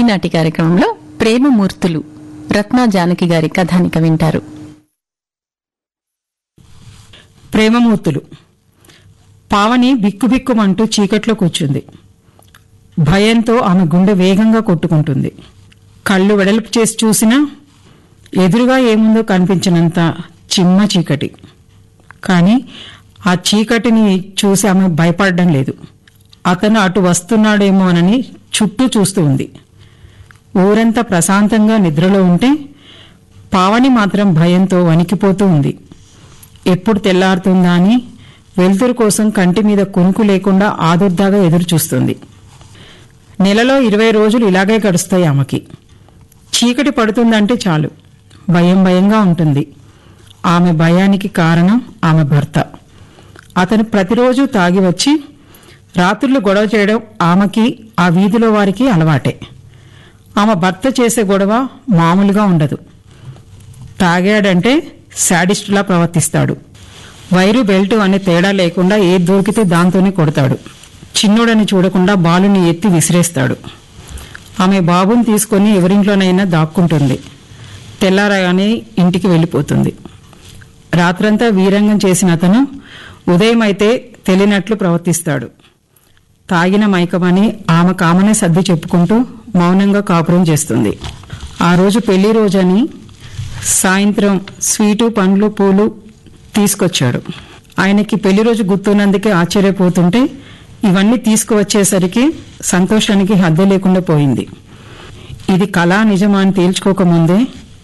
ఈనాటి కార్యక్రమంలో ప్రేమమూర్తులు రత్నా జానకి గారి కథానిక వింటారు ప్రేమమూర్తులు పావని బిక్కుబిక్కుమంటూ చీకట్లో కూర్చుంది భయంతో ఆమె గుండె వేగంగా కొట్టుకుంటుంది కళ్ళు వెడల్పు చేసి చూసినా ఎదురుగా ఏముందో కనిపించినంత చిమ్మ చీకటి కానీ ఆ చీకటిని చూసి ఆమె భయపడడం లేదు అతను అటు వస్తున్నాడేమోనని చుట్టూ చూస్తూ ఉంది ఊరంతా ప్రశాంతంగా నిద్రలో ఉంటే పావని మాత్రం భయంతో వణికిపోతూ ఉంది ఎప్పుడు తెల్లారుతుందా అని వెలుతురు కోసం కంటి మీద కునుకు లేకుండా ఆదుర్దాగా ఎదురు చూస్తుంది నెలలో ఇరవై రోజులు ఇలాగే గడుస్తాయి ఆమెకి చీకటి పడుతుందంటే చాలు భయం భయంగా ఉంటుంది ఆమె భయానికి కారణం ఆమె భర్త అతను ప్రతిరోజు తాగి వచ్చి రాత్రులు గొడవ చేయడం ఆమెకి ఆ వీధిలో వారికి అలవాటే ఆమె భర్త చేసే గొడవ మామూలుగా ఉండదు తాగాడంటే శాడిస్టులా ప్రవర్తిస్తాడు వైరు బెల్ట్ అనే తేడా లేకుండా ఏది దొరికితే దాంతోనే కొడతాడు చిన్నోడని చూడకుండా బాలుని ఎత్తి విసిరేస్తాడు ఆమె బాబుని తీసుకొని ఎవరింట్లోనైనా దాక్కుంటుంది తెల్లారగానే ఇంటికి వెళ్ళిపోతుంది రాత్రంతా వీరంగం చేసిన అతను ఉదయం అయితే తెలియనట్లు ప్రవర్తిస్తాడు తాగిన మైకమని ఆమె కామనే సర్ది చెప్పుకుంటూ మౌనంగా కాపురం చేస్తుంది ఆ రోజు పెళ్లి రోజని సాయంత్రం స్వీటు పండ్లు పూలు తీసుకొచ్చాడు ఆయనకి పెళ్లి రోజు గుర్తున్నందుకే ఆశ్చర్యపోతుంటే ఇవన్నీ తీసుకువచ్చేసరికి సంతోషానికి హద్దు లేకుండా పోయింది ఇది కళా నిజమా అని తేల్చుకోకముందే